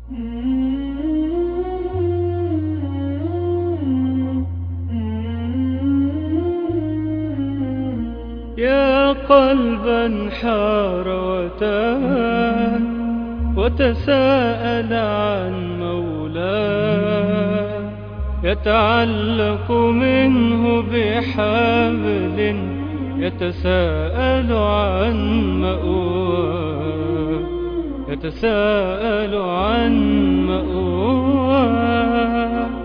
يا قلبا حار وتاه وتساءل عن مولاه يتعلق منه بحبل يتساءل عن مأواه يتساءل عن مأواه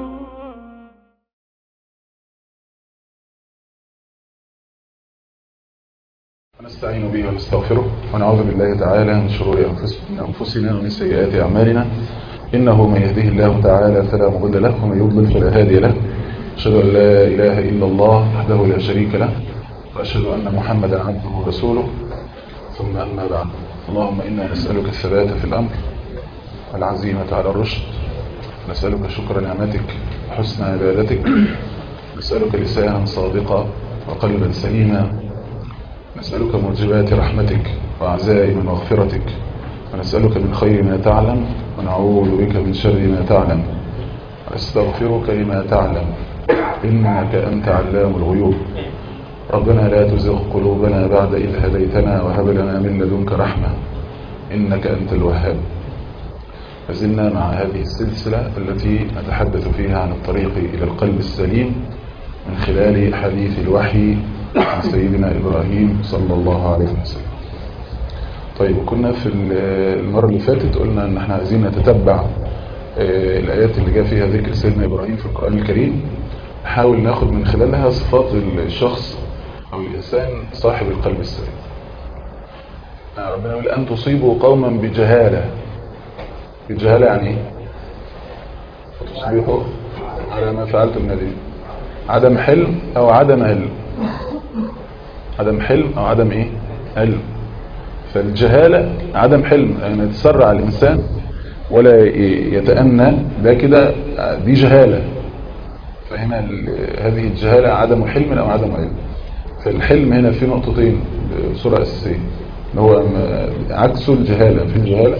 ونستعين به ونستغفره ونعوذ بالله تعالى من شرور أنفسنا أنفسنا ومن سيئات أعمالنا إنه من يهده الله تعالى فلا مضل له ومن يضلل فلا هادي له أشهد أن لا إله إلا الله وحده لا شريك له وأشهد أن محمدا عبده ورسوله ثم أما بعد اللهم إنا نسألك الثبات في الأمر والعزيمة على الرشد نسألك شكر نعمتك وحسن عبادتك نسألك لسانا صادقا وقلبا سليما نسألك موجبات رحمتك وعزائم مغفرتك ونسألك من خير ما تعلم ونعوذ بك من شر ما تعلم ونستغفرك لما تعلم إنك أنت علام الغيوب ربنا لا تزغ قلوبنا بعد إذ هديتنا وهب لنا من لدنك رحمة إنك أنت الوهاب فزلنا مع هذه السلسلة التي نتحدث فيها عن الطريق إلى القلب السليم من خلال حديث الوحي عن سيدنا إبراهيم صلى الله عليه وسلم طيب كنا في المرة اللي فاتت قلنا ان احنا عايزين نتتبع الآيات اللي جاء فيها ذكر سيدنا إبراهيم في القرآن الكريم نحاول ناخد من خلالها صفات الشخص أو الإنسان صاحب القلب السليم ربنا يقول أن تصيبوا قوما بجهالة بجهالة يعني ايه فتصبحوا على ما فعلتم نادمين عدم حلم أو عدم علم عدم حلم أو عدم إيه علم فالجهالة عدم حلم يعني يتسرع الإنسان ولا يتأنى ده كده دي جهالة فهنا هذه الجهالة عدم حلم أو عدم علم فالحلم هنا في نقطتين بصورة أساسية اللي هو عكسه الجهالة في الجهالة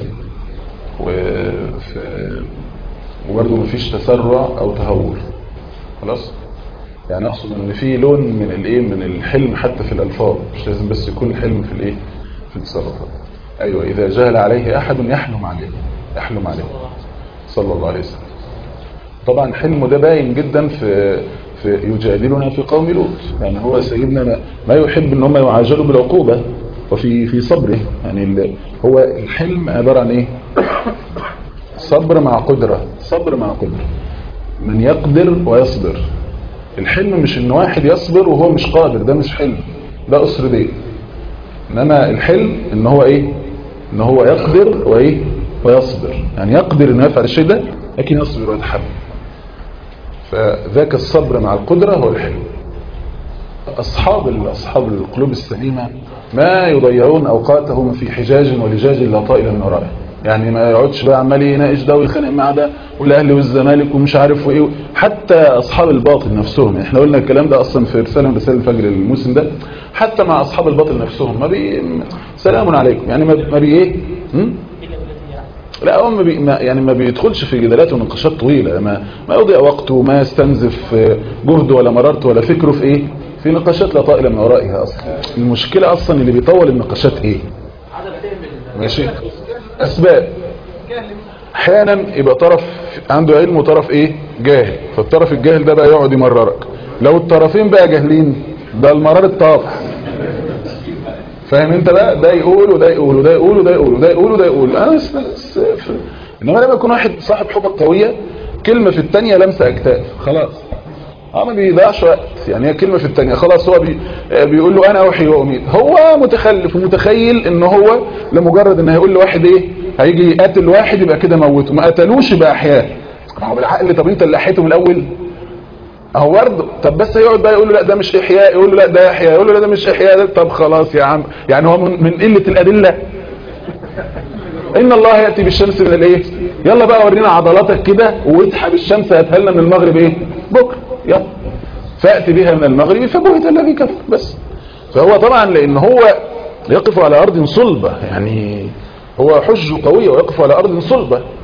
وبرضه مفيش تسرع أو تهور خلاص يعني اقصد ان في لون من الايه من الحلم حتى في الالفاظ مش لازم بس يكون الحلم في الايه في التصرفات ايوه اذا جهل عليه احد يحلم عليه يحلم عليه صلى الله عليه وسلم طبعا حلمه ده باين جدا في في يجادلنا في قوم لوط يعني هو سيدنا ما يحب ان هم يعاجلوا بالعقوبه وفي في صبره يعني هو الحلم عباره عن ايه صبر مع قدره صبر مع قدره من يقدر ويصبر الحلم مش ان واحد يصبر وهو مش قادر ده مش حلم ده قصر دين انما الحلم ان هو ايه ان هو يقدر وايه ويصبر يعني يقدر انه يفعل الشيء ده لكن يصبر ويتحمل فذاك الصبر مع القدرة هو الحلم أصحاب أصحاب القلوب السليمة ما يضيعون أوقاتهم في حجاج ولجاج لا طائل من ورائه يعني ما يقعدش بقى عمال يناقش ده ويتخانق مع ده والاهلي والزمالك ومش عارف وايه حتى اصحاب الباطل نفسهم احنا قلنا الكلام ده اصلا في رساله من رسائل الفجر الموسم ده حتى مع اصحاب الباطل نفسهم ما بي سلام عليكم يعني ما بي ايه لا هو ما بي ما يعني ما بيدخلش في جدالات ونقاشات طويله ما ما يضيع وقته ما يستنزف جهده ولا مرارته ولا فكره في ايه في نقاشات لا طائله من ورائها اصلا المشكله اصلا اللي بيطول النقاشات ايه ماشي اسباب احيانا يبقى طرف عنده علم وطرف ايه جاهل فالطرف الجاهل ده بقى يقعد يمررك لو الطرفين بقى جاهلين ده المرار الطاف فاهم انت بقى ده يقول وده يقول وده يقول وده يقول وده يقول وده يقول انا بس بس انما لما يكون واحد صاحب حجه قويه كلمه في الثانيه لمسه اكتاف خلاص اه ما بيضيعش وقت يعني هي كلمه في الثانيه خلاص هو بي بيقول له انا اوحي واميت هو متخلف ومتخيل ان هو لمجرد ان هيقول لواحد ايه هيجي يقتل واحد يبقى كده موته ما قتلوش يبقى احياء ما هو بالعقل طب انت اللي احيته من الاول اهو برضه طب بس يقعد بقى يقول له لا ده مش احياء يقول له لا ده احياء يقول له لا ده مش احياء ده طب خلاص يا عم يعني هو من, من قله الادله ان الله ياتي بالشمس من الايه يلا بقى ورينا عضلاتك كده واسحب الشمس هاتها لنا من المغرب ايه بكره يلا فأتي بها من المغرب فبهت الذي كفر بس فهو طبعا لان هو يقف على ارض صلبة يعني هو حجه قوية ويقف على ارض صلبة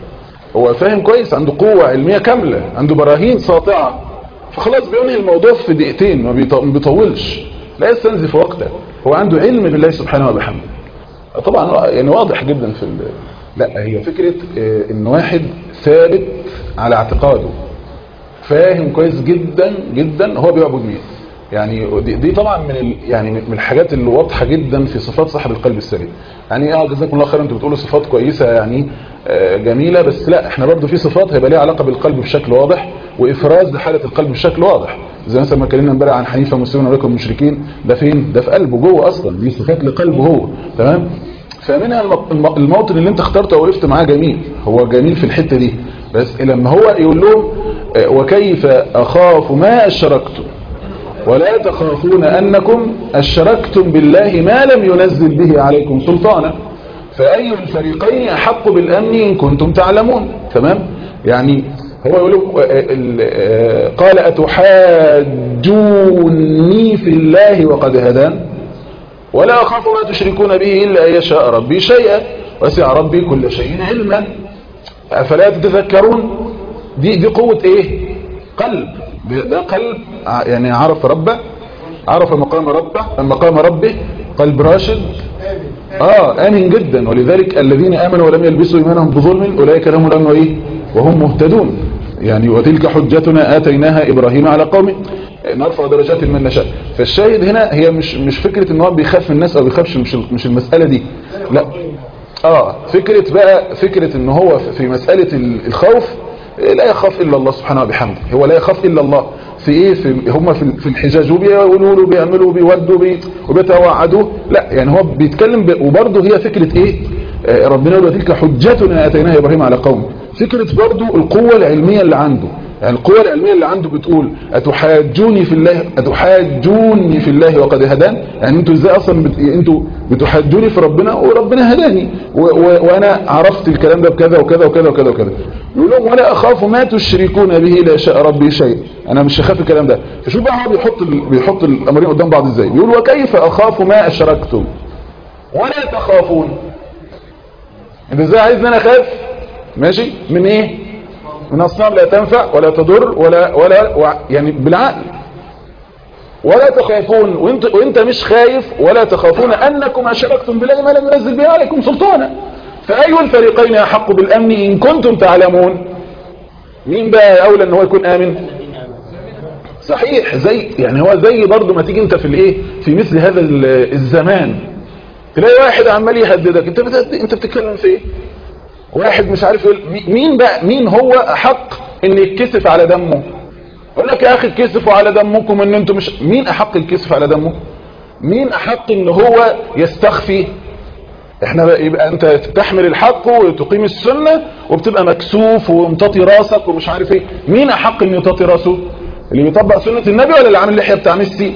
هو فاهم كويس عنده قوة علمية كاملة عنده براهين ساطعة فخلاص بينهي الموضوع في دقيقتين ما بيط- ما بيطولش لا يستنزف وقته هو عنده علم بالله سبحانه وبحمده طبعا يعني واضح جدا في ال... لا هي فكرة آه، ان واحد ثابت على اعتقاده فاهم كويس جدا جدا هو بيعبد مين يعني دي, دي طبعا من ال... يعني من الحاجات اللي واضحه جدا في صفات صاحب القلب السليم يعني اه جزاكم الله خير انتوا بتقولوا صفات كويسه يعني آه، جميله بس لا احنا برضو في صفات هيبقى ليها علاقه بالقلب بشكل واضح وافراز لحاله القلب بشكل واضح زي مثلا ما اتكلمنا امبارح عن حنيفه مسلمين ولكم مشركين ده فين ده في قلبه جوه اصلا دي صفات لقلبه هو تمام فمنها الم- الم- الموطن اللي انت اخترته ووقفت معاه جميل هو جميل في الحته دي بس لما هو يقول لهم آه، وكيف اخاف ما اشركتم ولا تخافون أنكم أشركتم بالله ما لم ينزل به عليكم سلطانا فأي الفريقين أحق بالأمن إن كنتم تعلمون تمام يعني هو يقول لك، آه، ال- آه، قال أتحاجوني في الله وقد هدان ولا أخاف ما تشركون به إلا أن يشاء ربي شيئا وسع ربي كل شيء علما أفلا تتذكرون دي دي قوة إيه قلب ده قلب ع- يعني عرف ربه عرف مقام ربه مقام ربه قلب راشد اه امن جدا ولذلك الذين امنوا ولم يلبسوا ايمانهم بظلم اولئك لهم الامن وايه وهم مهتدون يعني وتلك حجتنا اتيناها ابراهيم على قومه نرفع درجات من نشاء فالشاهد هنا هي مش مش فكره ان هو بيخاف من الناس او بيخافش مش مش المساله دي لا اه فكره بقى فكره ان هو في مساله الخوف لا يخاف الا الله سبحانه وبحمده هو لا يخاف الا الله في ايه في هم في في الحجاج وبيقولوا له بيعملوا بيودوا بي وبيتوعدوا لا يعني هو بيتكلم ب... وبرضه هي فكره ايه آه، ربنا يقول تلك حجتنا اتيناها ابراهيم على قومه فكره برضه القوه العلميه اللي عنده يعني القوة العلمية اللي عنده بتقول أتحاجوني في الله أتحاجوني في الله وقد هدان يعني انتوا ازاي اصلا بت... انتوا بتحاجوني في ربنا وربنا هداني و... و... وانا عرفت الكلام ده بكذا وكذا وكذا وكذا وكذا يقول لهم ولا اخاف ما تشركون به لا شاء ربي شيء انا مش هخاف الكلام ده فشوف بقى هو بيحط ال... بيحط الامرين قدام بعض ازاي بيقول وكيف اخاف ما اشركتم ولا تخافون انت ازاي عايزني انا اخاف ماشي من ايه من اصنام لا تنفع ولا تضر ولا ولا و- يعني بالعقل ولا تخافون وانت وانت مش خايف ولا تخافون انكم اشركتم بالله ما لم ينزل به عليكم سلطانا فاي الفريقين احق بالامن ان كنتم تعلمون مين بقى اولى ان هو يكون امن صحيح زي يعني هو زي برضه ما تيجي انت في الايه في مثل هذا ال- الزمان تلاقي واحد عمال يهددك انت بتهدد انت بتتكلم في ايه واحد مش عارف يقول مي- مين بقى مين هو احق ان يتكسف على دمه يقول لك يا اخي اتكسفوا على دمكم ان انتم مش مين احق الكسف على دمه مين احق ان هو يستخفي احنا بقى يبقى انت تحمل الحق وتقيم السنة وبتبقى مكسوف ومطاطي راسك ومش عارف ايه مين احق ان يطاطي راسه اللي بيطبق سنة النبي ولا اللي عامل لحية بتاع ميسي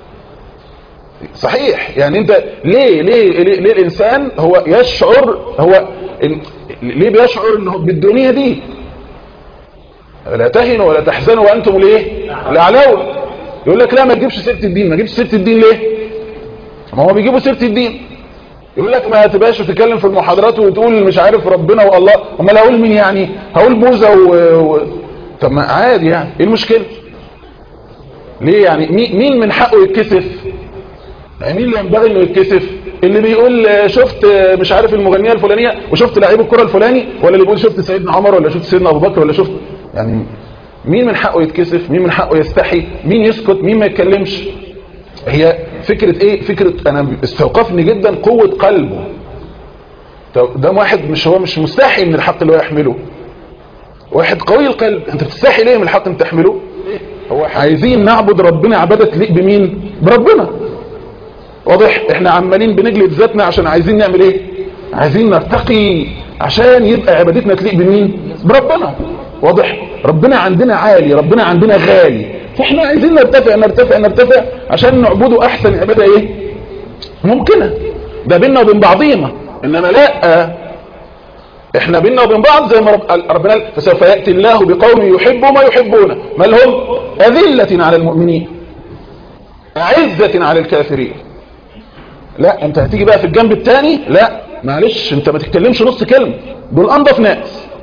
صحيح يعني انت ليه ليه ليه, ليه الانسان هو يشعر هو إن ليه بيشعر انه بالدنيا دي لا تهنوا ولا تحزنوا وانتم ليه الاعلون يقول لك لا ما تجيبش سيره الدين ما تجيبش سيره الدين ليه ما هو بيجيبوا سيره الدين يقول لك ما تبقاش تتكلم في المحاضرات وتقول مش عارف ربنا والله امال اقول مين يعني هقول بوذا و... و... طب ما عادي يعني ايه المشكله ليه يعني مين مين من حقه يتكسف يعني مين اللي ينبغي انه يتكسف اللي بيقول آه، شفت آه، مش عارف المغنيه الفلانيه وشفت لعيب الكره الفلاني ولا اللي بيقول شفت سيدنا عمر ولا شفت سيدنا ابو بكر ولا شفت يعني مين من حقه يتكسف مين من حقه يستحي مين يسكت مين ما يتكلمش هي فكرة ايه فكرة انا استوقفني جدا قوة قلبه طب ده واحد مش هو مش مستحي من الحق اللي هو يحمله واحد قوي القلب انت بتستحي ليه من الحق انت تحمله هو عايزين نعبد ربنا عبادة تليق بمين بربنا واضح احنا عمالين بنجلد ذاتنا عشان عايزين نعمل ايه عايزين نرتقي عشان يبقى عبادتنا تليق بمين بربنا واضح ربنا عندنا عالي ربنا عندنا غالي فاحنا عايزين نرتفع نرتفع نرتفع عشان نعبده احسن عبادة ايه ممكنة ده بيننا وبين بعضينا انما لا احنا بيننا وبين بعض زي ما رب- ربنا قال فسوف يأتي الله بقوم يحبوا ما يحبون ما لهم أذلة على المؤمنين أعزة على الكافرين لا انت هتيجي بقى في الجنب الثاني لا معلش انت ما تتكلمش نص كلمة دول انضف ناس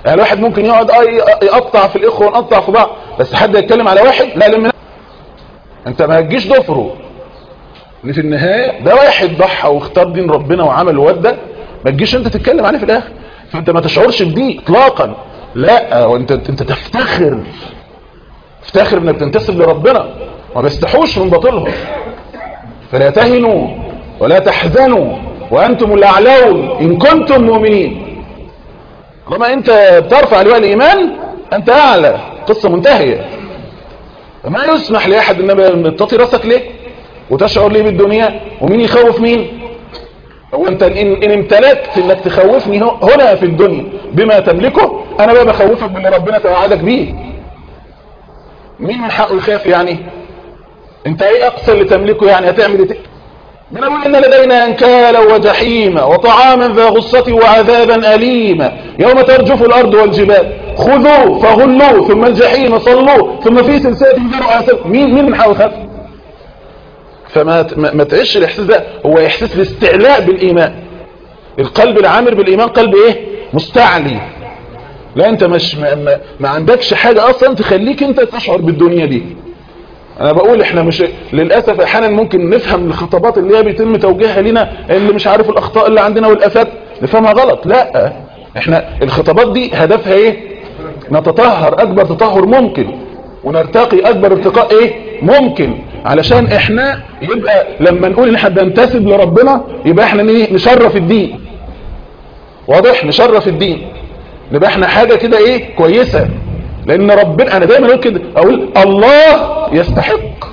يعني الواحد ممكن يقعد اه يقطع في الاخوه ونقطع في بعض بس حد يتكلم على واحد لا لم انت ما هتجيش ضفره ان في النهايه ده واحد ضحى واختار دين ربنا وعمل وده ما تجيش انت تتكلم عليه في الاخر فانت ما تشعرش بدي اطلاقا لا وانت انت تفتخر تفتخر انك تنتسب لربنا ما بيستحوش من باطلهم فلا تهنوا ولا تحزنوا وانتم الاعلون ان كنتم مؤمنين طالما انت بترفع لواء الايمان انت اعلى قصه منتهيه فما يسمح لاحد ان تطي راسك ليه وتشعر ليه بالدنيا ومين يخوف مين هو انت ان, إن امتلكت انك تخوفني هنا في الدنيا بما تملكه انا بقى بخوفك باللي ربنا توعدك بيه مين من حقه يخاف يعني انت ايه اقصى اللي تملكه يعني هتعمل ايه من اقول ان لدينا انكالا وجحيما وطعاما ذا غصة وعذابا اليما يوم ترجف الارض والجبال خذوه فغلوه ثم الجحيم صلوه ثم في سلسلة ذرعها مين مين من حقه يخاف فما ما تعيش الاحساس ده هو احساس الاستعلاء بالايمان القلب العامر بالايمان قلب ايه مستعلي لا انت مش ما, ما, ما عندكش حاجة اصلا تخليك انت تشعر بالدنيا دي انا بقول احنا مش للاسف احيانا ممكن نفهم الخطابات اللي هي بيتم توجيهها لنا اللي مش عارف الاخطاء اللي عندنا والافات نفهمها غلط لا احنا الخطابات دي هدفها ايه نتطهر اكبر تطهر ممكن ونرتقي اكبر ارتقاء ايه ممكن علشان احنا يبقى لما نقول ان احنا بننتسب لربنا يبقى احنا نشرف الدين واضح نشرف الدين نبقى احنا حاجة كده ايه كويسة لان ربنا انا دايما اقول كده اقول الله يستحق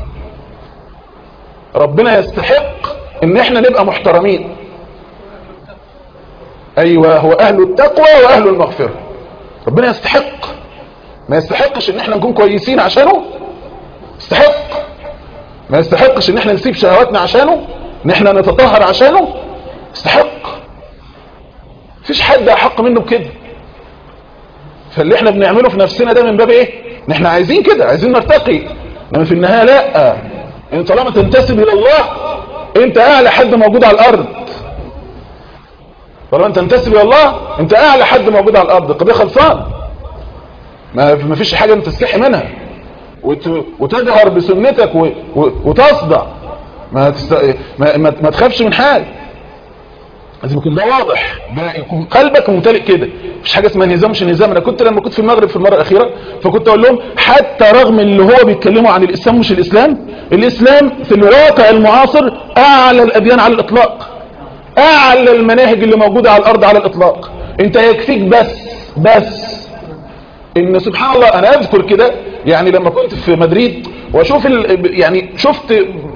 ربنا يستحق ان احنا نبقى محترمين ايوه هو اهل التقوى واهل المغفرة ربنا يستحق ما يستحقش ان احنا نكون كويسين عشانه يستحق ما يستحقش ان احنا نسيب شهواتنا عشانه ان احنا نتطهر عشانه يستحق مفيش حد احق منه بكده فاللي احنا بنعمله في نفسنا ده من باب ايه ان احنا عايزين كده عايزين نرتقي انما في النهايه لا ان طالما تنتسب الى الله انت اعلى حد موجود على الارض طالما انت تنتسب الى الله انت اعلى حد موجود على الارض القضيه خلصان ما ما فيش حاجه انت تستحي منها وت... وتجهر بسنتك و... و... وتصدع ما, تست... ما... ما ما تخافش من حاجه لازم يكون ده واضح ده يكون قلبك ممتلئ كده مفيش حاجه اسمها نظام مش نظام انا كنت لما كنت في المغرب في المره الاخيره فكنت اقول لهم حتى رغم اللي هو بيتكلموا عن الاسلام مش الاسلام الاسلام في الواقع المعاصر اعلى الاديان على الاطلاق اعلى المناهج اللي موجوده على الارض على الاطلاق انت يكفيك بس بس ان سبحان الله انا اذكر كده يعني لما كنت في مدريد واشوف ال... يعني شفت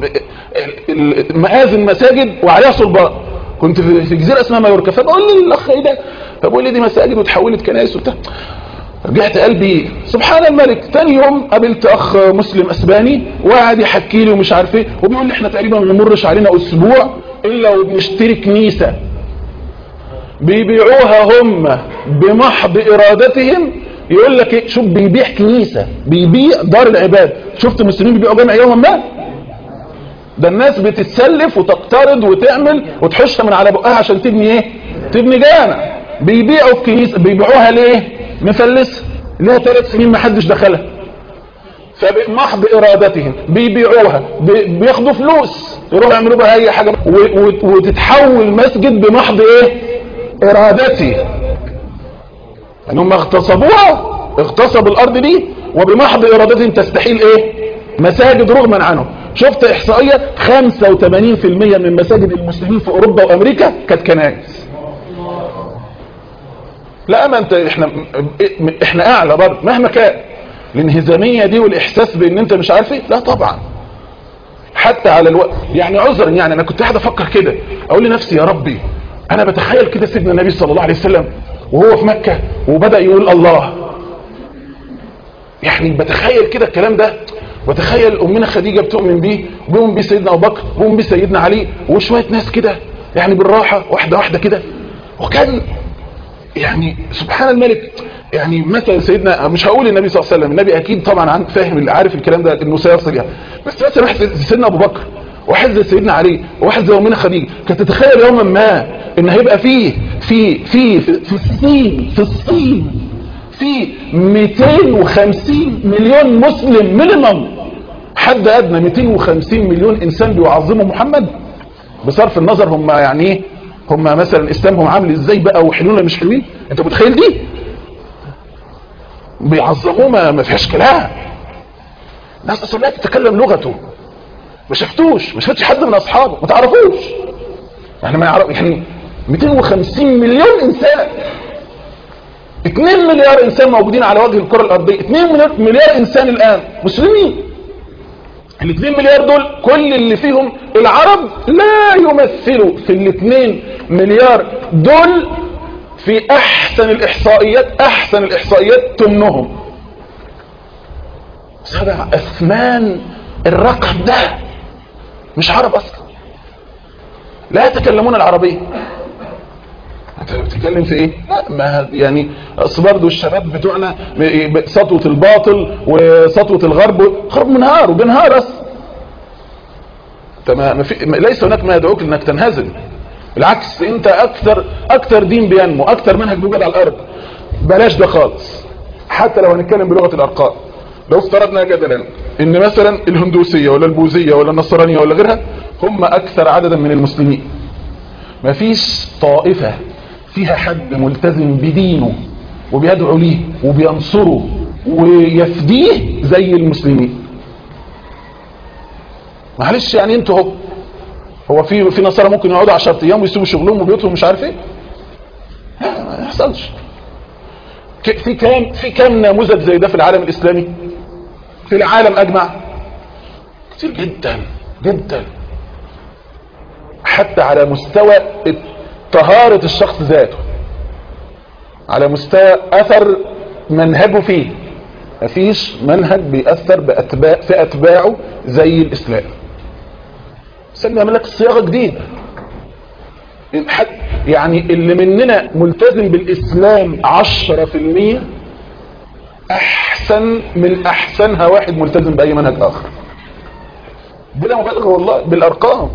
مآذن مساجد وعليها صلبان كنت في جزيره اسمها مايوركا فبقول لي الاخ ايه ده فبقول لي دي مساجد وتحولت كنائس وبتاع رجعت قلبي سبحان الملك تاني يوم قابلت اخ مسلم اسباني وقعد يحكي لي ومش عارف ايه وبيقول لي احنا تقريبا ما بيمرش علينا اسبوع الا وبنشتري كنيسه بيبيعوها هم بمحض ارادتهم يقول لك ايه شوف بيبيع كنيسه بيبيع دار العباد شفت المسلمين بيبيعوا جامع يوم ما ده الناس بتتسلف وتقترض وتعمل وتحشها من على بقها عشان تبني ايه تبني جامع بيبيعوا الكنيسه بيبيعوها ليه مفلسه لها ثلاث سنين ما حدش دخلها فبمحض ارادتهم بيبيعوها بياخدوا فلوس يروحوا يعملوا بها اي حاجه وتتحول مسجد بمحض ايه ارادتي ان هم اغتصبوها اغتصبوا الارض دي وبمحض ارادتهم تستحيل ايه مساجد رغما عنهم شفت احصائية 85% من مساجد المسلمين في اوروبا وامريكا كانت كنائس لا ما انت احنا احنا اعلى برضه مهما كان الانهزامية دي والاحساس بان انت مش عارف ايه لا طبعا حتى على الوقت يعني عذرا يعني انا كنت قاعد افكر كده اقول لنفسي يا ربي انا بتخيل كده سيدنا النبي صلى الله عليه وسلم وهو في مكة وبدأ يقول الله يعني بتخيل كده الكلام ده وتخيل امنا خديجة بتؤمن بيه وبيؤمن بيه سيدنا ابو بكر وبيؤمن بيه سيدنا علي وشوية ناس كده يعني بالراحة واحدة واحدة كده وكان يعني سبحان الملك يعني مثلا سيدنا مش هقول النبي صلى الله عليه وسلم النبي اكيد طبعا عن فاهم عارف الكلام ده انه سيصل يعني بس مثلا واحد زي سيدنا ابو بكر واحد زي سيدنا علي وواحد زي امنا خديجه كانت تتخيل يوما ما ان هيبقى فيه في في في, في الصين في الصين في 250 مليون مسلم مينيمم حد ادنى 250 مليون انسان بيعظموا محمد بصرف النظر هم يعني ايه هم مثلا اسلامهم عامل ازاي بقى وحلونا مش حلوين انت متخيل دي بيعظموه ما, ما فيهاش كلام ناس اصلا لا تتكلم لغته ما شفتوش ما شفتش حد من اصحابه ما تعرفوش يعني ما يعرف يعني 250 مليون انسان 2 مليار انسان موجودين على وجه الكره الارضيه 2 مليار, مليار انسان الان مسلمين ال 2 مليار دول كل اللي فيهم العرب لا يمثلوا في ال 2 مليار دول في احسن الاحصائيات احسن الاحصائيات تمنهم سبع اثمان الرقم ده مش عرب اصلا لا يتكلمون العربية انت بتتكلم في ايه لا ما يعني اصل برضه الشباب بتوعنا سطوة الباطل وسطوة الغرب غرب منهار وبنهار اصلا ما في ليس هناك ما يدعوك انك تنهزم بالعكس انت اكثر اكثر دين بينمو اكثر منهج بيوجد على الارض بلاش ده خالص حتى لو هنتكلم بلغه الارقام لو افترضنا جدلا ان مثلا الهندوسيه ولا البوذيه ولا النصرانيه ولا غيرها هم اكثر عددا من المسلمين مفيش طائفه فيها حد ملتزم بدينه وبيدعو ليه وبينصره ويفديه زي المسلمين معلش يعني انتوا هو هو في في نصارى ممكن يقعدوا 10 ايام ويسيبوا شغلهم وبيوتهم مش عارف ايه ما يحصلش في كام في كام نموذج زي ده في العالم الاسلامي في العالم اجمع كتير جدا جدا حتى على مستوى طهارة الشخص ذاته على مستوى اثر منهجه فيه مفيش منهج بيأثر بأتباع في أتباعه زي الإسلام الإسلام يعمل لك صياغة جديدة يعني اللي مننا ملتزم بالإسلام عشرة في المية أحسن من أحسنها واحد ملتزم بأي منهج آخر بلا مبالغة والله بالأرقام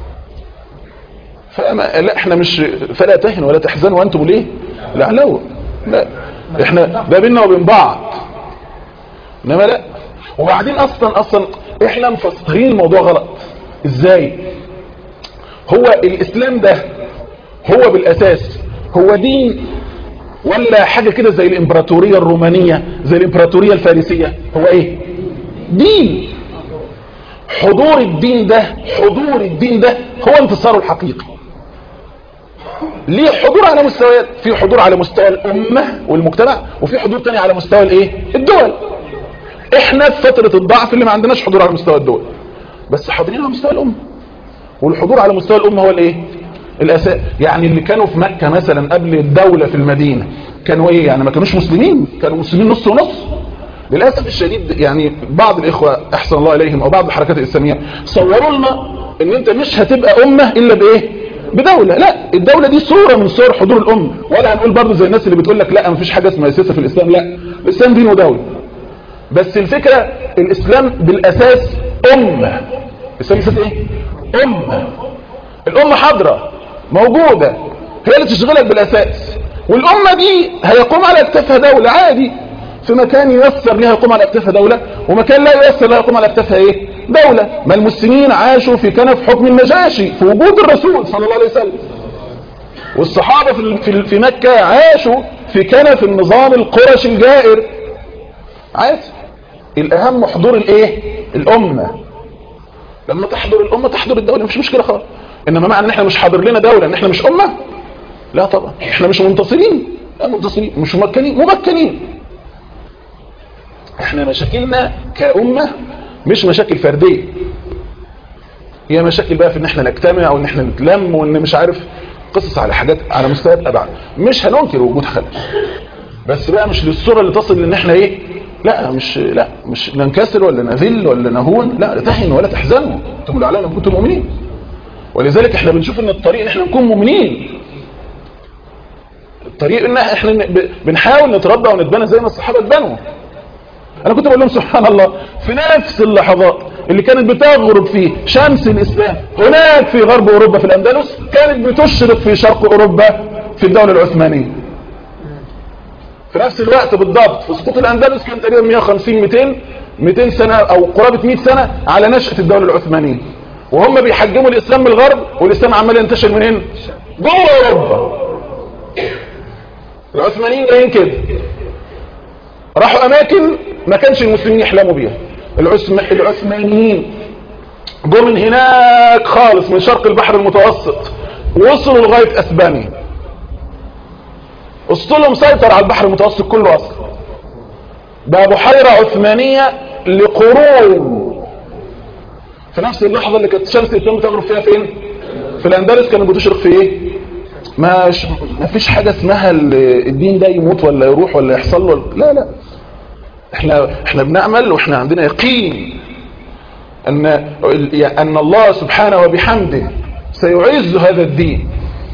فما لا احنا مش فلا تهنوا ولا تحزنوا وانتم ليه لا لا لا احنا ده بينا وبين بعض انما لا وبعدين اصلا اصلا احنا مفسرين الموضوع غلط ازاي هو الاسلام ده هو بالاساس هو دين ولا حاجة كده زي الامبراطورية الرومانية زي الامبراطورية الفارسية هو ايه دين حضور الدين ده حضور الدين ده هو انتصاره الحقيقي ليه حضور على مستويات في حضور على مستوى الامة والمجتمع وفي حضور تاني على مستوى الايه الدول احنا في فترة الضعف اللي ما عندناش حضور على مستوى الدول بس حاضرين على مستوى الامة والحضور على مستوى الامة هو الايه الاساس يعني اللي كانوا في مكة مثلا قبل الدولة في المدينة كانوا ايه يعني ما كانوش مسلمين كانوا مسلمين نص ونص للأسف الشديد يعني بعض الإخوة أحسن الله إليهم أو بعض الحركات الإسلامية صوروا لنا إن أنت مش هتبقى أمة إلا بإيه بدولة لا الدولة دي صورة من صور حضور الأمة ولا هنقول برضه زي الناس اللي بتقول لك لا مفيش حاجة اسمها سياسة في الإسلام لا الإسلام دين ودولة بس الفكرة الإسلام بالأساس أمة الإسلام بالأساس إيه أمة الأمة حاضرة موجودة هي اللي تشغلك بالأساس والأمة دي هيقوم على اكتافها دولة عادي في مكان ييسر لها يقوم على اكتافها دولة ومكان لا ييسر لها يقوم على اكتافها ايه دولة ما المسلمين عاشوا في كنف حكم النجاشي في وجود الرسول صلى الله عليه وسلم والصحابة في, في, في مكة عاشوا في كنف النظام القرشي الجائر عادي الأهم حضور الايه الأمة لما تحضر الأمة تحضر الدولة مش مشكلة خالص إنما معنى ان احنا مش حاضر لنا دولة ان احنا مش أمة لا طبعا احنا مش منتصرين لا منتصرين مش ممكنين ممكنين احنا مشاكلنا كأمة مش مشاكل فردية هي مشاكل بقى في ان احنا نجتمع او ان احنا نتلم وان مش عارف قصص على حاجات على مستويات ابعد مش هننكر وجود خلل بس بقى مش للصورة اللي تصل ان احنا ايه لا مش لا مش ننكسر ولا نذل ولا نهون لا تهنوا ولا تحزنوا انتم الاعلام ان كنتم مؤمنين ولذلك احنا بنشوف ان الطريق ان احنا نكون مؤمنين الطريق ان احنا بنحاول نتربى ونتبنى زي ما الصحابه اتبنوا انا كنت بقول لهم سبحان الله في نفس اللحظات اللي كانت بتغرب فيه شمس الاسلام هناك في غرب اوروبا في الاندلس كانت بتشرق في شرق اوروبا في الدولة العثمانية في نفس الوقت بالضبط في سقوط الاندلس كان تقريبا 150 200 200 سنه او قرابه 100 سنه على نشاه الدوله العثمانيه وهم بيحجموا الاسلام من الغرب والاسلام عمال ينتشر منين جوه اوروبا العثمانيين جايين كده راحوا اماكن ما كانش المسلمين يحلموا بيها العثم... العثمانيين جم من هناك خالص من شرق البحر المتوسط وصلوا لغايه اسبانيا اسطولهم مسيطر على البحر المتوسط كله اصلا بقى بحيره عثمانيه لقرون في نفس اللحظه اللي كانت شمس الاسلام بتغرب فيها فين في الاندلس كانت بتشرق في ايه ما ش... ما فيش حاجه اسمها ال- الدين ده يموت ولا يروح ولا يحصل له لا لا احنا احنا بنعمل واحنا عندنا يقين ان ان الله سبحانه وبحمده سيعز هذا الدين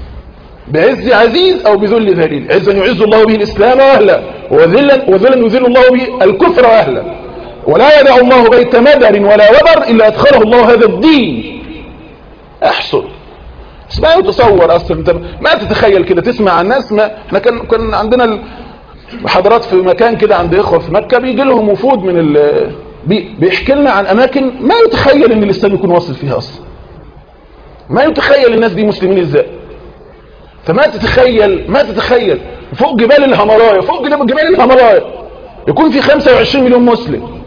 بعز عزيز او بذل ذليل عزا يعز الله به الاسلام واهله وذلا وذلا يذل الله به الكفر واهله ولا يدع الله بيت مدر ولا وبر الا ادخله الله هذا الدين احصل بس ما يتصور اصلا انت ما تتخيل كده تسمع عن ناس ما احنا كان كان عندنا محاضرات في مكان كده عند اخوه في مكه بيجي لهم وفود من ال بي بيحكي لنا عن اماكن ما يتخيل ان الاسلام يكون واصل فيها اصلا ما يتخيل الناس دي مسلمين ازاي فما تتخيل ما تتخيل فوق جبال الهيمالايا فوق جبال جبال الهيمالايا يكون في 25 مليون مسلم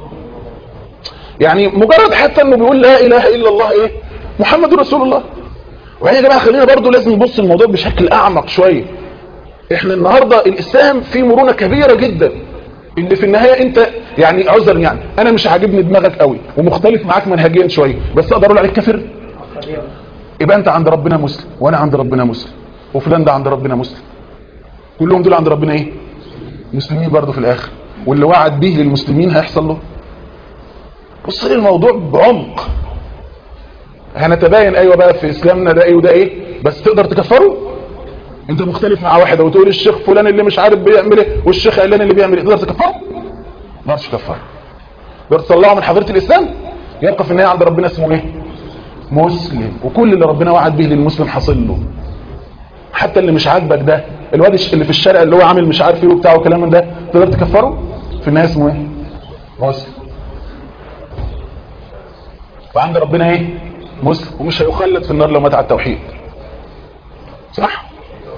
يعني مجرد حتى انه بيقول لا اله الا الله ايه محمد رسول الله وبعدين يا جماعه خلينا برضو لازم نبص الموضوع بشكل اعمق شويه احنا النهارده الاسلام فيه مرونه كبيره جدا ان في النهايه انت يعني عذرا يعني انا مش عاجبني دماغك قوي ومختلف معاك منهجيا شويه بس اقدر اقول عليك كافر يبقى انت عند ربنا مسلم وانا عند ربنا مسلم وفلان ده عند ربنا مسلم كلهم دول عند ربنا ايه مسلمين برضه في الاخر واللي وعد به للمسلمين هيحصل له بص للموضوع بعمق هنتباين ايوه بقى في اسلامنا ده ايه وده ايه بس تقدر تكفره انت مختلف مع واحد وتقول الشيخ فلان اللي مش عارف بيعمل ايه والشيخ علان اللي بيعمل ايه تقدر تكفره ما تقدرش تكفره تقدر تطلعه من حضره الاسلام يبقى في النهايه عند ربنا اسمه ايه مسلم وكل اللي ربنا وعد به للمسلم حاصل له حتى اللي مش عاجبك ده الواد اللي في الشارع اللي هو عامل مش عارف ايه وبتاع وكلام من ده تقدر تكفره في النهايه اسمه ايه مسلم وعند ربنا ايه مسلم ومش هيخلد في النار لو مات على التوحيد صح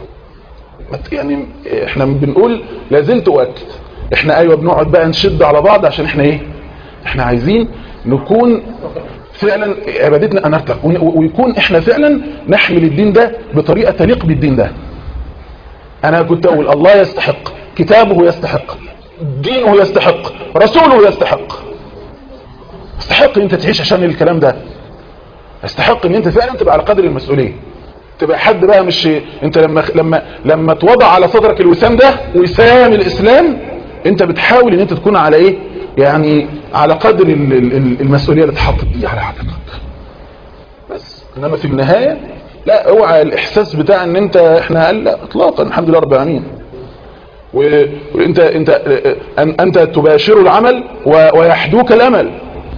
يعني احنا بنقول لازلت اؤكد احنا ايوه بنقعد بقى نشد على بعض عشان احنا ايه احنا عايزين نكون فعلا عبادتنا انرتق ويكون احنا فعلا نحمل الدين ده بطريقه تليق بالدين ده انا كنت اقول الله يستحق كتابه يستحق دينه يستحق رسوله يستحق يستحق ان انت تعيش عشان الكلام ده يستحق ان انت فعلا تبقى على قدر المسؤوليه تبقى حد بقى مش انت لما لما لما توضع على صدرك الوسام ده وسام الاسلام انت بتحاول ان انت تكون على ايه يعني على قدر ال- ال- المسؤوليه اللي اتحطت دي على عاتقك بس انما في النهايه لا اوعى الاحساس بتاع ان انت احنا قال لا اطلاقا الحمد لله رب العالمين و- وانت انت أن- انت تباشر العمل و- ويحدوك الامل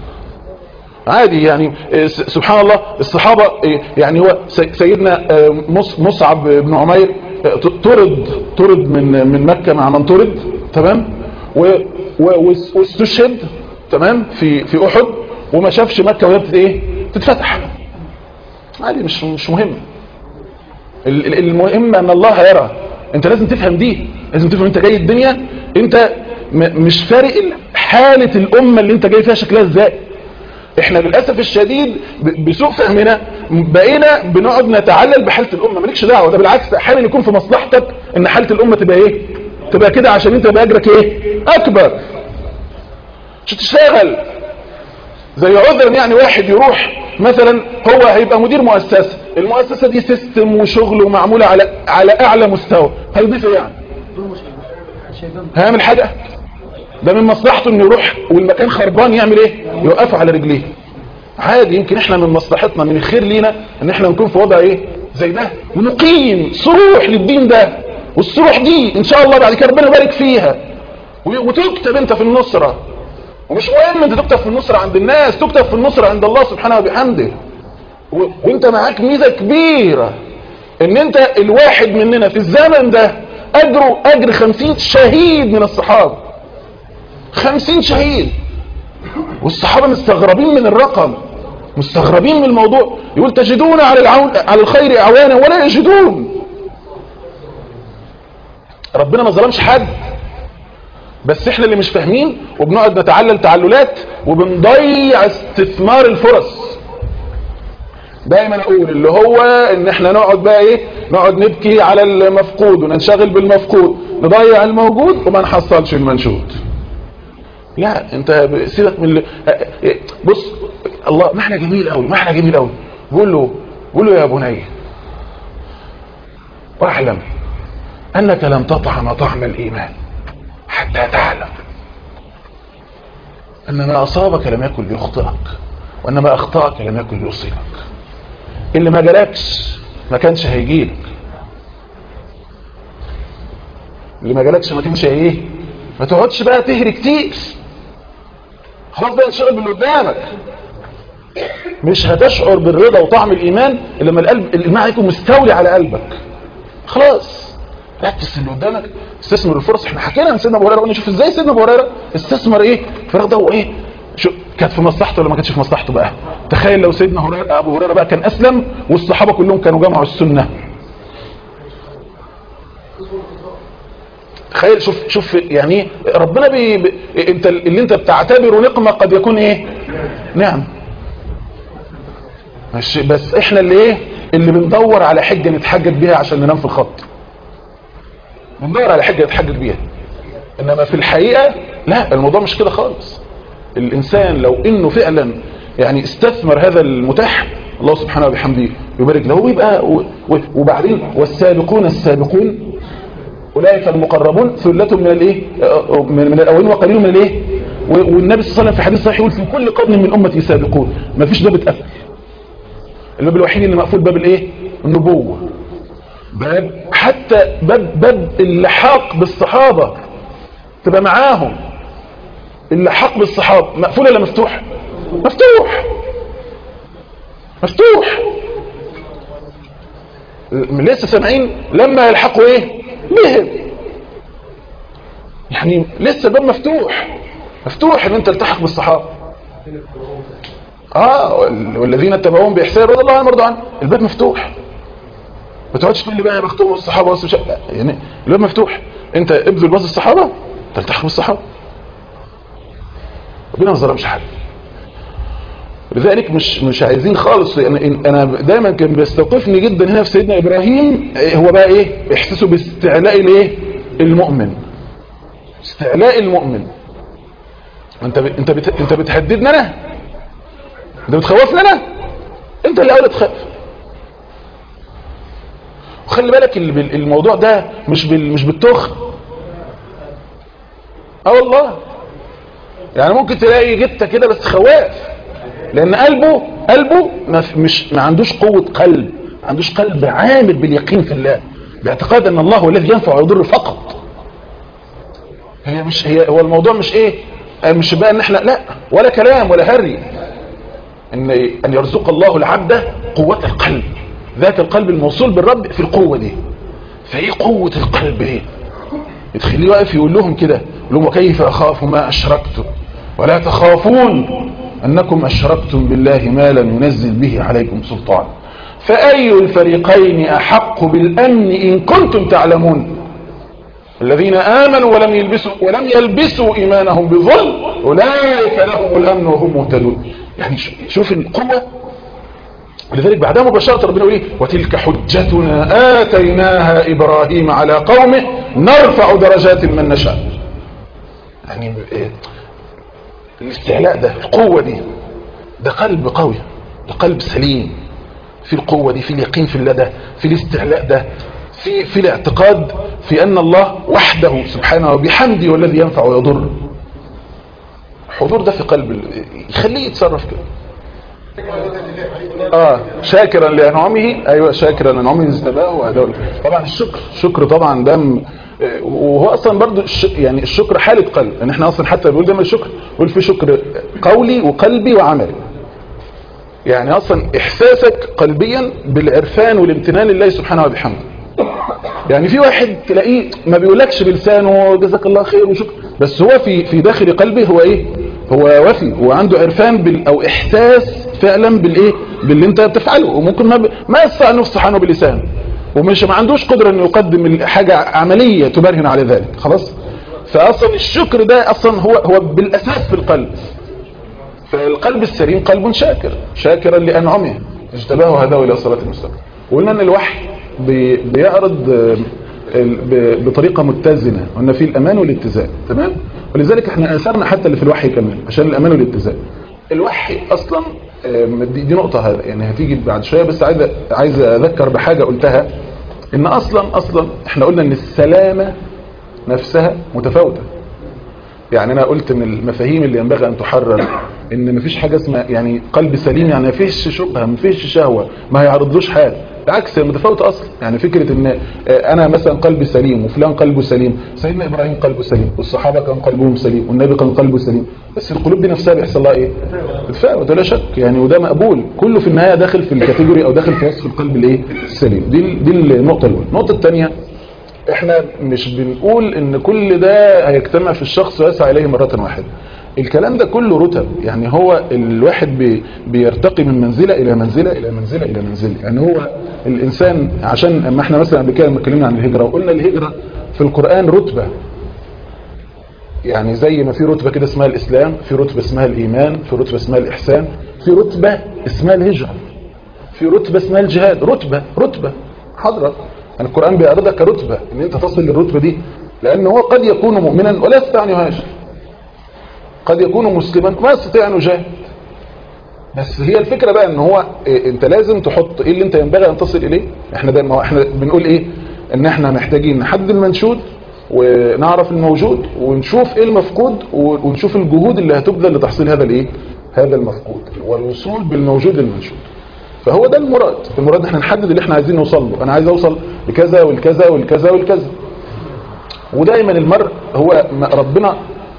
عادي يعني س- سبحان الله الصحابة يعني هو سي- سيدنا مص- مصعب بن عمير ط- طرد طرد من من مكة مع من طرد تمام و- و- واس- واستشهد تمام في في احد وما شافش مكة وهي بتت- ايه تتفتح عادي مش مش مهم ال- ال- المهم ان الله يرى انت لازم تفهم دي لازم تفهم انت جاي الدنيا انت م- مش فارق حالة الامة اللي انت جاي فيها شكلها ازاي احنا للاسف الشديد ب- بسوء فهمنا بقينا بنقعد نتعلل بحاله الامه مالكش دعوه ده بالعكس احيانا يكون في مصلحتك ان حاله الامه تبقى ايه تبقى كده عشان انت يبقى اجرك ايه اكبر مش تشتغل زي عذرا يعني واحد يروح مثلا هو هيبقى مدير مؤسسه المؤسسه دي سيستم وشغل ومعموله على على اعلى مستوى هيضيف ايه يعني هيعمل حاجه ده من مصلحته انه يروح والمكان خربان يعمل ايه يوقفه على رجليه عادي يمكن احنا من مصلحتنا من الخير لينا ان احنا نكون في وضع ايه زي ده ونقيم صروح للدين ده والصروح دي ان شاء الله بعد كده ربنا يبارك فيها و- وتكتب انت في النصرة ومش مهم انت تكتب في النصرة عند الناس تكتب في النصرة عند الله سبحانه وبحمده و- وانت معاك ميزة كبيرة ان انت الواحد مننا في الزمن ده اجره اجر خمسين شهيد من الصحابة خمسين شهيد والصحابة مستغربين من الرقم مستغربين من الموضوع يقول تجدون على العون على الخير اعوانا ولا يجدون ربنا ما ظلمش حد بس احنا اللي مش فاهمين وبنقعد نتعلل تعللات وبنضيع استثمار الفرص دايما اقول اللي هو ان احنا نقعد بقى ايه نقعد نبكي على المفقود وننشغل بالمفقود نضيع الموجود وما نحصلش المنشود لا انت سيبك من ال- بص الله معنى جميل قوي معنى جميل قوي بقول له بقول له يا بني واعلم انك لم تطعم طعم الايمان حتى تعلم ان ما اصابك لم يكن ليخطئك وان ما اخطاك لم يكن ليصيبك اللي ما جالكش ما كانش هيجيلك اللي ما جالكش ما كانش ايه ما تقعدش بقى تهري كتير خلاص بقى انشغل باللي قدامك مش هتشعر بالرضا وطعم الايمان الا لما القلب الايمان يكون مستولي على قلبك خلاص ركز في اللي قدامك استثمر الفرص احنا حكينا عن سيدنا ابو هريره قلنا شوف ازاي سيدنا ابو هريره استثمر ايه الفراغ ده وايه شو كانت في مصلحته ولا ما كانتش في مصلحته بقى تخيل لو سيدنا هريره ابو هريره بقى كان اسلم والصحابه كلهم كانوا جمعوا السنه تخيل شوف شوف يعني ايه ربنا بي بي انت اللي انت بتعتبره نقمه قد يكون ايه نعم ماشي بس احنا اللي ايه اللي بندور على حجه نتحجج بيها عشان ننام في الخط بندور على حجه نتحجج بيها انما في الحقيقه لا الموضوع مش كده خالص الانسان لو انه فعلا يعني استثمر هذا المتاح الله سبحانه وبحمده يبارك له ويبقى و- و- وبعدين والسابقون السابقون اولئك المقربون ثله من الايه آه، من من الاولين وقليل من الايه و- والنبي صلى الله عليه وسلم في حديث صحيح يقول في كل قرن من امتي سابقون ما فيش باب اتقفل الباب الوحيد اللي مقفول باب الايه النبوه باب حتى باب باب اللحاق بالصحابه تبقى معاهم اللحاق بالصحابه مقفول ولا مفتوح مفتوح مفتوح من لسه سامعين لما يلحقوا ايه بهم يعني لسه الباب مفتوح مفتوح ان انت تلتحق بالصحابه اه والذين اتبعوهم باحسان رضي الله عنهم وارضوا عنه الباب مفتوح ما تقعدش تقول لي بقى بختم الصحابه بس مش لا يعني الباب مفتوح انت ابذل باص الصحابه تلتحق بالصحابه ربنا ما ظلمش حد لذلك مش مش عايزين خالص يعني إن- انا دايما كان بيستوقفني جدا هنا في سيدنا ابراهيم إيه هو بقى ايه احساسه باستعلاء الايه المؤمن استعلاء المؤمن انت ب... انت بت... انت بتهددني انا انت بتخوفني انا انت اللي اولى تخاف وخلي بالك ال- بال- الموضوع ده مش بال... مش بالتخن اه والله يعني ممكن تلاقي جته كده بس خواف لان قلبه قلبه ما في- مش ما عندوش قوه قلب ما عندوش قلب عامل باليقين في الله باعتقاد ان الله هو الذي ينفع ويضر فقط هي مش هي هو الموضوع مش ايه آه مش بقى ان احنا لا ولا كلام ولا هري ان ان يرزق الله العبد قوه القلب ذاك القلب الموصول بالرب في القوه دي فايه قوه القلب ايه تخليه واقف يقول لهم كده يقول لهم وكيف اخاف ما اشركتم ولا تخافون انكم اشركتم بالله ما لم ينزل به عليكم سلطان فاي الفريقين احق بالامن ان كنتم تعلمون الذين امنوا ولم يلبسوا ولم يلبسوا ايمانهم بظلم اولئك لهم الامن وهم مهتدون يعني شو- شوف القوه ولذلك بعدها مباشرة ربنا يقول ايه وتلك حجتنا آتيناها إبراهيم على قومه نرفع درجات من نشاء يعني إيه؟ الاستعلاء ده القوة دي ده قلب قوي ده قلب سليم في القوة دي في اليقين في الله ده في الاستعلاء ده في في الاعتقاد في أن الله وحده سبحانه وبحمده والذي ينفع ويضر حضور ده في قلب ال- يخليه يتصرف كده اه شاكرا لانعمه ايوه شاكرا لانعمه اجتباه وهداه طبعا الشكر الشكر طبعا ده م- آه، وهو اصلا برضو الش... يعني الشكر حاله قلب ان احنا اصلا حتى بنقول دايما الشكر بنقول في شكر قولي وقلبي وعملي يعني اصلا احساسك قلبيا بالعرفان والامتنان لله سبحانه وبحمده يعني في واحد تلاقيه ما بيقولكش بلسانه جزاك الله خير وشكرا بس هو في في داخل قلبه هو ايه هو وفي هو عنده عرفان بال او احساس فعلا بالايه باللي انت بتفعله وممكن ما ب... ما يستطيع انه يفصح عنه بلسانه ومش ما عندوش قدره انه يقدم حاجه عمليه تبرهن على ذلك خلاص فاصلا الشكر ده اصلا هو هو بالاساس في القلب فالقلب السليم قلب شاكر شاكرا لانعمه اجتباه هذا الى صراط المستقيم وقلنا ان الوحي بي بيعرض بطريقة متزنة قلنا فيه الأمان والاتزان تمام ولذلك احنا أثرنا حتى اللي في الوحي كمان عشان الأمان والاتزان الوحي أصلا دي, دي نقطة هذا يعني هتيجي بعد شوية بس عايز عايز أذكر بحاجة قلتها إن أصلا أصلا احنا قلنا إن السلامة نفسها متفاوتة يعني أنا قلت من المفاهيم اللي ينبغي أن تحرر إن مفيش حاجة اسمها يعني قلب سليم يعني مفيش شبهة مفيش شهوة ما هيعرضلوش حاجة بالعكس هي متفاوتة أصلا يعني فكرة إن أنا مثلا قلبي سليم وفلان قلبه سليم سيدنا إبراهيم قلبه سليم والصحابة كان قلبهم سليم والنبي كان قلبه سليم بس القلوب دي نفسها بيحصل لها إيه؟ بتتفاوت ولا شك يعني وده مقبول كله في النهاية داخل في الكاتيجوري أو داخل في وصف القلب الإيه؟ السليم دي دي النقطة الأولى النقطة الثانية احنا مش بنقول ان كل ده هيجتمع في الشخص ويسعى اليه مرة واحدة الكلام ده كله رتب يعني هو الواحد بي بيرتقي من منزلة الى منزلة الى منزلة الى منزلة يعني هو الانسان عشان اما احنا مثلا قبل كده لما اتكلمنا عن الهجرة وقلنا الهجرة في القرآن رتبة يعني زي ما في رتبة كده اسمها الاسلام في رتبة اسمها الايمان في رتبة اسمها الاحسان في رتبة اسمها الهجرة في رتبة اسمها الجهاد رتبة رتبة حضرتك يعني القرآن بيعرضها كرتبة ان انت تصل للرتبة دي لان هو قد يكون مؤمنا ولا يستطيع ان يهاجر قد يكون مسلما ما يستطيع ان يجاهد بس هي الفكرة بقى ان هو إيه انت لازم تحط ايه اللي انت ينبغي ان تصل اليه احنا دايما احنا بنقول ايه ان احنا محتاجين نحدد المنشود ونعرف الموجود ونشوف ايه المفقود ونشوف الجهود اللي هتبذل لتحصيل هذا الايه هذا المفقود والوصول بالموجود للمنشود فهو ده المراد المراد احنا نحدد اللي احنا عايزين نوصل له انا عايز اوصل لكذا والكذا والكذا والكذا ودايما المرء هو ربنا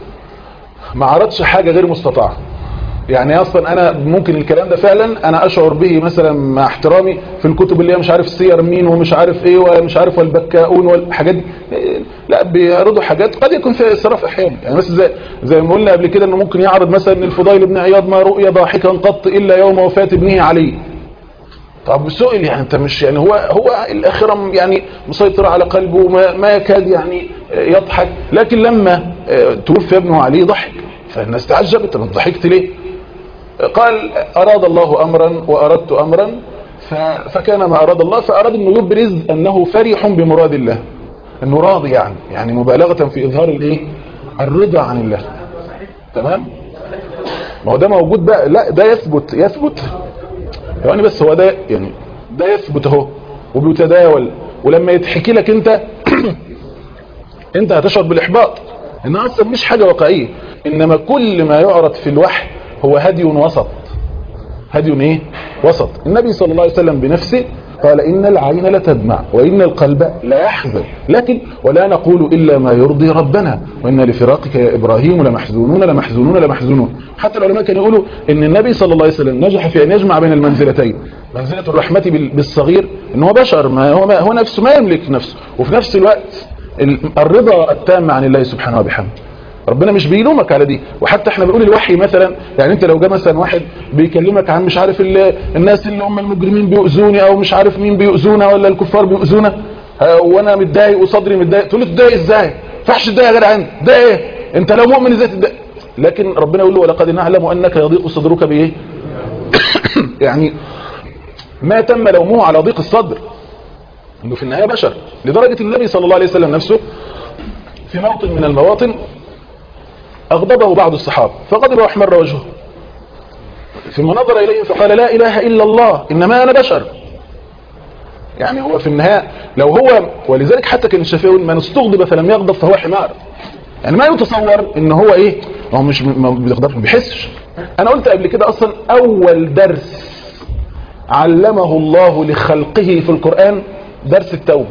ما عرضش حاجة غير مستطاعة يعني اصلا انا ممكن الكلام ده فعلا انا اشعر به مثلا مع احترامي في الكتب اللي هي مش عارف سير مين ومش عارف ايه ومش عارف والبكاؤون والحاجات دي لا بيعرضوا حاجات قد يكون فيها اسراف احيانا يعني مثلا زي زي ما قلنا قبل كده انه ممكن يعرض مثلا ان الفضيل بن عياض ما رؤي ضاحكا قط الا يوم وفاه ابنه علي طب سئل يعني انت مش يعني هو هو الاخره يعني مسيطره على قلبه ما, ما يكاد يعني يضحك لكن لما توفي ابنه علي ضحك فالناس تعجبت طب ضحكت ليه قال اراد الله امرا واردت امرا فكان ما اراد الله فاراد انه يبرز انه فرح بمراد الله انه راضي يعني يعني مبالغه في اظهار الايه الرضا عن الله تمام ما هو ده موجود بقى لا ده يثبت يثبت يعني بس هو ده يعني ده يثبت اهو وبيتداول ولما يتحكي لك انت انت هتشعر بالاحباط ان اصلا مش حاجه واقعيه انما كل ما يعرض في الوحي هو هدي وسط هدي ايه وسط النبي صلى الله عليه وسلم بنفسه قال إن العين لتدمع وإن القلب لا يحزن لكن ولا نقول إلا ما يرضي ربنا وإن لفراقك يا إبراهيم لمحزونون لمحزونون لمحزونون حتى العلماء كانوا يقولوا إن النبي صلى الله عليه وسلم نجح في أن يجمع بين المنزلتين منزلة الرحمة بالصغير إن هو بشر ما هو, ما هو نفسه ما يملك نفسه وفي نفس الوقت الرضا التام عن الله سبحانه وبحمده ربنا مش بيلومك على دي وحتى احنا بنقول الوحي مثلا يعني انت لو جاء مثلا واحد بيكلمك عن مش عارف اللي الناس اللي هم المجرمين بيؤذوني او مش عارف مين بيؤذونا ولا الكفار بيؤذونا وانا متضايق وصدري متضايق تقول له تضايق ازاي فحش تضايق يا جدعان ده ايه انت لو مؤمن ازاي تضايق لكن ربنا يقول له ولقد نعلم انك يضيق صدرك بايه يعني ما تم لومه على ضيق الصدر انه في النهايه بشر لدرجه النبي صلى الله عليه وسلم نفسه في موطن من المواطن أغضبه بعض الصحابة فغضب واحمر وجهه ثم نظر إليهم فقال لا إله إلا الله إنما أنا بشر يعني هو في النهاية لو هو ولذلك حتى كان الشافعي من استغضب فلم يغضب فهو حمار يعني ما يتصور ان هو ايه هو مش ما بيغضبش ما بيحسش انا قلت قبل كده اصلا اول درس علمه الله لخلقه في القرآن درس التوبة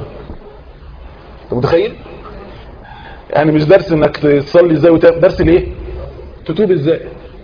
انت متخيل يعني مش درس انك تصلي ازاي وتاب درس الايه تتوب ازاي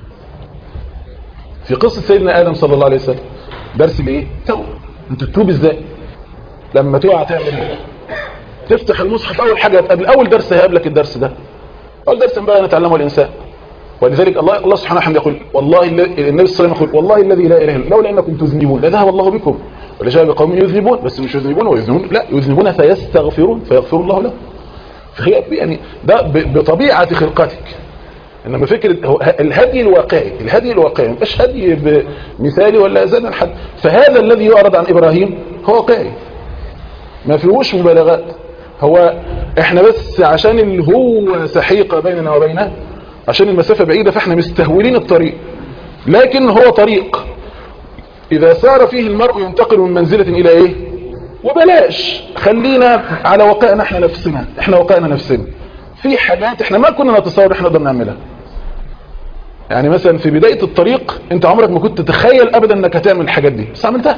في قصة سيدنا ادم صلى الله عليه وسلم درس الايه توبة انت تتوب ازاي لما تقع تعمل ايه تفتح المصحف اول حاجه قبل اول درس هيقابلك الدرس ده اول درس بقى نتعلمه الانسان ولذلك الله الله سبحانه وتعالى يقول والله النبي صلى الله عليه وسلم يقول والله الذي لا اله الا لولا انكم تذنبون لذهب الله بكم ولجاء بقوم يذنبون بس مش يذنبون ويذنبون لا يذنبون فيستغفرون فيغفر الله لهم فهي يعني ده بطبيعه خلقتك انما فكره الهدي الواقعي الهدي الواقعي مش هدي مثالي ولا زاد الحد فهذا الذي يعرض عن ابراهيم هو واقعي ما فيهوش مبالغات هو احنا بس عشان اللي هو سحيقه بيننا وبينه عشان المسافه بعيده فاحنا مستهولين الطريق لكن هو طريق اذا سار فيه المرء ينتقل من منزله الى ايه وبلاش خلينا على واقعنا احنا نفسنا احنا واقعنا نفسنا في حاجات احنا ما كنا نتصور احنا نقدر نعملها يعني مثلا في بداية الطريق انت عمرك ما كنت تتخيل ابدا انك هتعمل الحاجات دي بس عملتها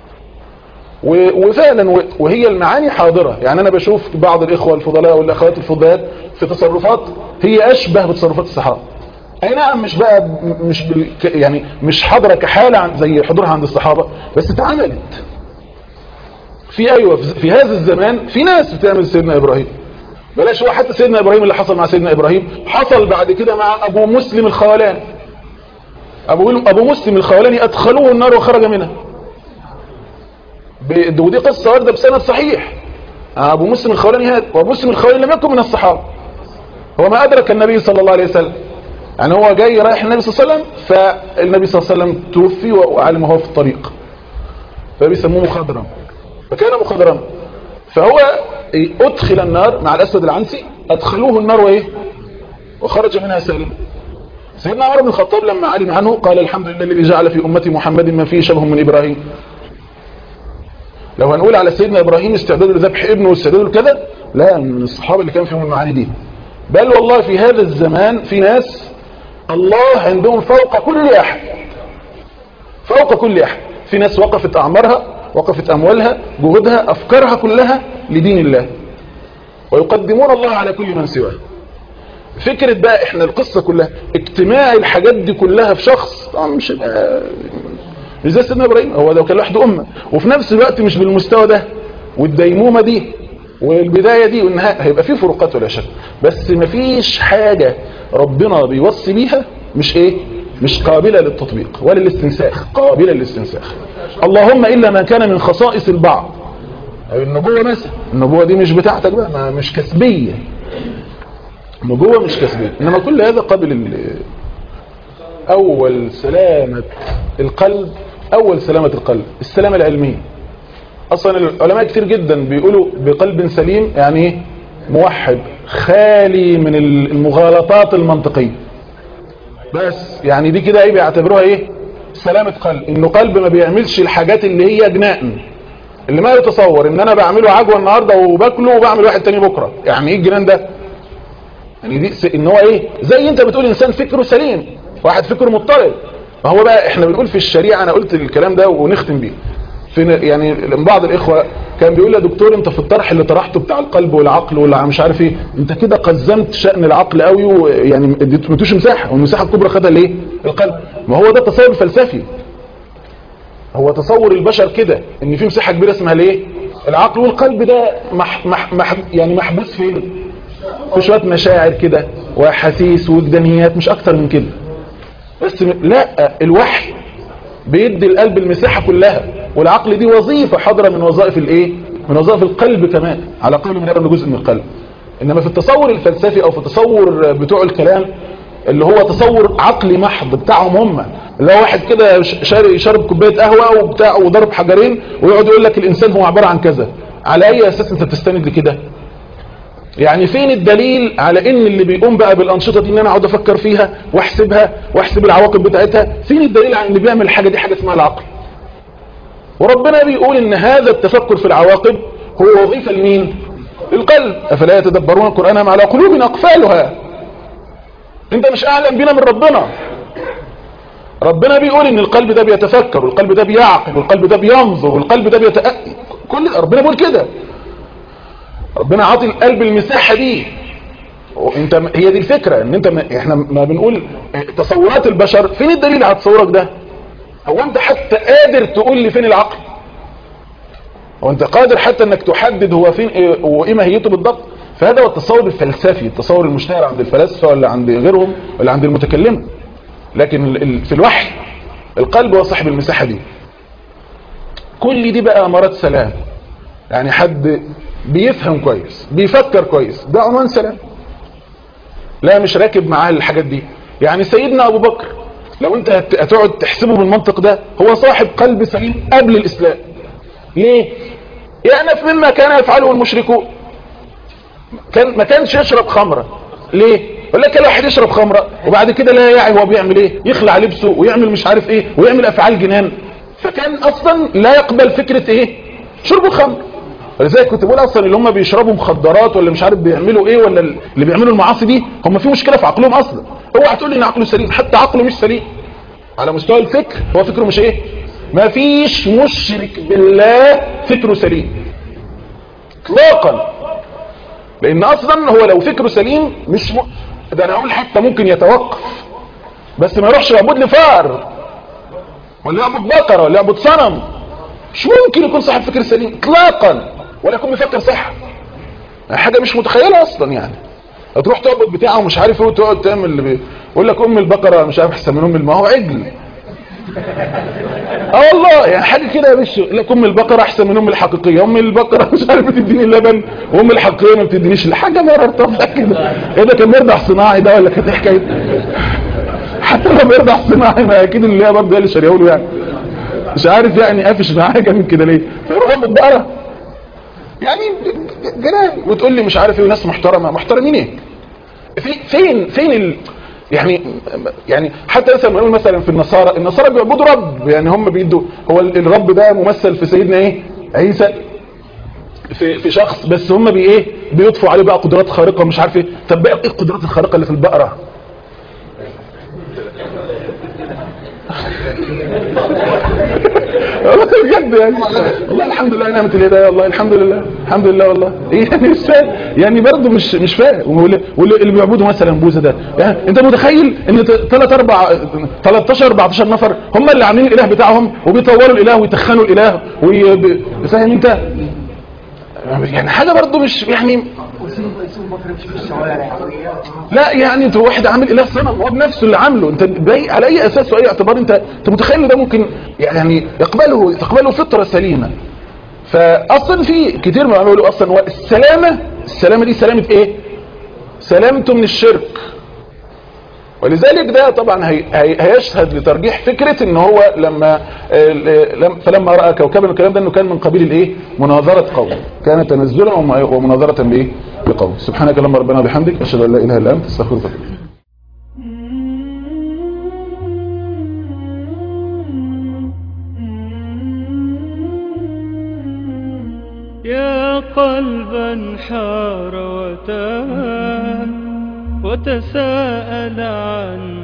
وفعلا وهي المعاني حاضرة يعني انا بشوف بعض الاخوة الفضلاء والاخوات الفضلات في تصرفات هي اشبه بتصرفات الصحابة اي نعم مش بقى مش بال يعني مش حاضرة كحالة زي حضورها عند الصحابة بس اتعملت في ايوه في هذا الزمان في ناس بتعمل سيدنا ابراهيم بلاش هو حتى سيدنا ابراهيم اللي حصل مع سيدنا ابراهيم حصل بعد كده مع ابو مسلم الخولاني ابو ابو مسلم الخولاني ادخلوه النار وخرج منها ودي قصه وارده بسند صحيح ابو مسلم الخولاني هذا وابو مسلم الخولاني لم يكن من الصحابه هو ما ادرك النبي صلى الله عليه وسلم يعني هو جاي رايح النبي صلى الله عليه وسلم فالنبي صلى الله عليه وسلم توفي وعلم هو في الطريق فبيسموه مخضرم فكان مخضرما فهو ادخل النار مع الاسود العنسي ادخلوه النار وايه وخرج منها سالما سيدنا عمر بن الخطاب لما علم عنه قال الحمد لله الذي جعل في امتي محمد من فيه شبه من ابراهيم لو هنقول على سيدنا ابراهيم استعداد لذبح ابنه واستعداد لكذا لا من الصحابه اللي كان فيهم المعاني دي بل والله في هذا الزمان في ناس الله عندهم فوق كل احد فوق كل احد في ناس وقفت اعمارها وقفت اموالها جهودها افكارها كلها لدين الله ويقدمون الله على كل من سواه فكرة بقى احنا القصة كلها اجتماع الحاجات دي كلها في شخص طبعا مش مش زي سيدنا ابراهيم هو ده كان لوحده امه وفي نفس الوقت مش بالمستوى ده والديمومه دي والبدايه دي والنهايه هيبقى في فروقات ولا شك بس مفيش حاجه ربنا بيوصي بيها مش ايه مش قابله للتطبيق ولا للاستنساخ قابله للاستنساخ اللهم الا ما كان من خصائص البعض النبوه مثلا النبوه دي مش بتاعتك بقى ما مش كسبيه النبوه مش كسبيه انما كل هذا قابل اول سلامه القلب اول سلامه القلب السلامه العلميه اصلا العلماء كتير جدا بيقولوا بقلب سليم يعني ايه موحد خالي من المغالطات المنطقيه بس يعني دي كده ايه بيعتبروها ايه سلامه قلب انه قلب ما بيعملش الحاجات اللي هي جنان اللي ما يتصور ان انا بعمله عجوه النهارده وباكله وبعمل واحد تاني بكره يعني ايه الجنان ده يعني دي س... ان هو ايه زي انت بتقول انسان فكره سليم واحد فكره مضطرب ما هو بقى احنا بنقول في الشريعه انا قلت الكلام ده ونختم بيه في يعني بعض الاخوه كان بيقول يا دكتور انت في الطرح اللي طرحته بتاع القلب والعقل ولا مش عارف ايه انت كده قزمت شأن العقل قوي ويعني ما اديتوش مساحه والمساحه الكبرى خدها ليه القلب ما هو ده تصور فلسفي هو تصور البشر كده ان في مساحه كبيره اسمها ليه العقل والقلب ده مح مح مح يعني محبوس فين في شويه مشاعر كده واحاسيس وجدانيات مش اكتر من كده بس لا الوحي بيدي القلب المساحة كلها والعقل دي وظيفة حاضرة من وظائف الايه من وظائف القلب كمان على قول من يرى جزء من القلب انما في التصور الفلسفي او في التصور بتوع الكلام اللي هو تصور عقلي محض بتاعهم هم اللي هو واحد كده شارب كوبايه قهوه وبتاع وضرب حجرين ويقعد يقول لك الانسان هو عباره عن كذا على اي اساس انت بتستند لكده يعني فين الدليل على ان اللي بيقوم بقى بالانشطه دي ان انا اقعد افكر فيها واحسبها واحسب العواقب بتاعتها فين الدليل على ان اللي بيعمل الحاجه دي حاجه اسمها العقل وربنا بيقول ان هذا التفكر في العواقب هو وظيفه لمين للقلب افلا يتدبرون القران ام على قلوب اقفالها انت مش اعلم بنا من ربنا ربنا بيقول ان القلب ده بيتفكر والقلب ده بيعقل والقلب ده بينظر والقلب ده بيتأ... كل ربنا بيقول كده ربنا عاطي القلب المساحة دي وانت هي دي الفكرة ان انت ما احنا ما بنقول تصورات البشر فين الدليل على تصورك ده هو انت حتى قادر تقول لي فين العقل هو انت قادر حتى انك تحدد هو فين إيه وايه ماهيته بالضبط فهذا هو التصور الفلسفي التصور المشتهر عند الفلاسفه ولا عند غيرهم ولا عند المتكلمه لكن ال- ال- في الوحي القلب هو صاحب المساحه دي كل دي بقى امارات سلام يعني حد بيفهم كويس بيفكر كويس ده عنوان سلام لا مش راكب معاه الحاجات دي يعني سيدنا ابو بكر لو انت هت- هتقعد تحسبه بالمنطق ده هو صاحب قلب سليم قبل الاسلام ليه يأنف مما كان يفعله المشركون كان ما كانش يشرب خمرة ليه يقول لك الواحد يشرب خمرة وبعد كده لا يعي هو بيعمل ايه يخلع لبسه ويعمل مش عارف ايه ويعمل افعال جنان فكان اصلا لا يقبل فكرة ايه شرب الخمر ولذلك كنت بقول اصلا اللي هم بيشربوا مخدرات ولا مش عارف بيعملوا ايه ولا اللي بيعملوا المعاصي دي هم في مشكلة في عقلهم اصلا اوعى تقول لي ان عقله سليم حتى عقله مش سليم على مستوى الفكر هو فكره مش ايه ما فيش مشرك بالله فكره سليم اطلاقا لان اصلا هو لو فكره سليم مش م... ده انا اقول حتى ممكن يتوقف بس ما يروحش يعبد لي فار ولا يعبد بقره ولا يعبد صنم مش ممكن يكون صاحب فكر سليم اطلاقا ولا يكون بيفكر صح حاجه مش متخيله اصلا يعني هتروح تعبد بتاعه ومش عارف ايه وتقعد تعمل اللي بي... يقول لك ام البقره مش عارف احسن من ام ما هو عجل اه والله يعني حاجه كده يا باشا يقول لك ام البقره احسن من ام الحقيقيه ام البقره مش عارف بتديني اللبن وام الحقيقيه ما بتدينيش حاجه مرر طفله كده ايه ده كان بيرضع صناعي ده ولا كانت إيه حكايه حتى لو بيرضع صناعي ما اكيد اللي هي برضه هي اللي شاريه له يعني مش عارف يعني قافش معاه جامد كده ليه فيروح ياخد بقره يعني جنان وتقول لي مش عارف ايه وناس محترمه محترمين ايه في فين فين ال يعني يعني حتى مثلا نقول مثلا في النصارى النصارى بيعبدوا رب يعني هم بيدوا هو ال- الرب ده ممثل في سيدنا ايه عيسى في في شخص بس هم بي ايه بيضفوا عليه بقى قدرات خارقه ومش عارف ايه طب بقى ايه القدرات الخارقه اللي في البقره والله بجد يعني والله الحمد لله نعمة الهداية والله الحمد لله الحمد لله والله يعني مش فاهم يعني برضه مش مش فاهم واللي واللي بيعبدوا مثلا بوذا ده يعني انت متخيل ان 3 4 13 14 نفر هم اللي عاملين الاله بتاعهم وبيطوروا الاله ويتخنوا الاله وي- فاهم انت يعني حاجه برضه مش يعني لا يعني انت واحد عامل اله صنم هو بنفسه اللي عامله انت باي على اي اساس واي اعتبار انت انت متخيل ان ده ممكن يعني يقبله تقبله فطره سليمه فاصلا في كتير ما بيقولوا اصلا هو السلامه السلامه دي سلامه ايه سلامته من الشرك ولذلك ده طبعا هي هي هيشهد لترجيح فكرة ان هو لما آه، لم- فلما رأى كوكبا والكلام ده انه كان من قبيل الايه مناظرة قوم كان تنزلا وم- ومناظرة بايه بقوم سبحانك اللهم ربنا وبحمدك اشهد ان لا اله الا انت استغفرك واتوب إليك. يا قلبا حار وتاه وتساءل عن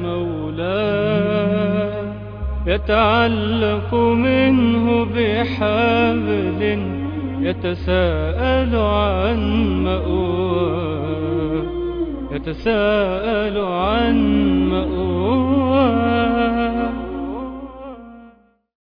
مولاه يتعلق منه بحبل يتساءل عن مأواه يتساءل عن مأواه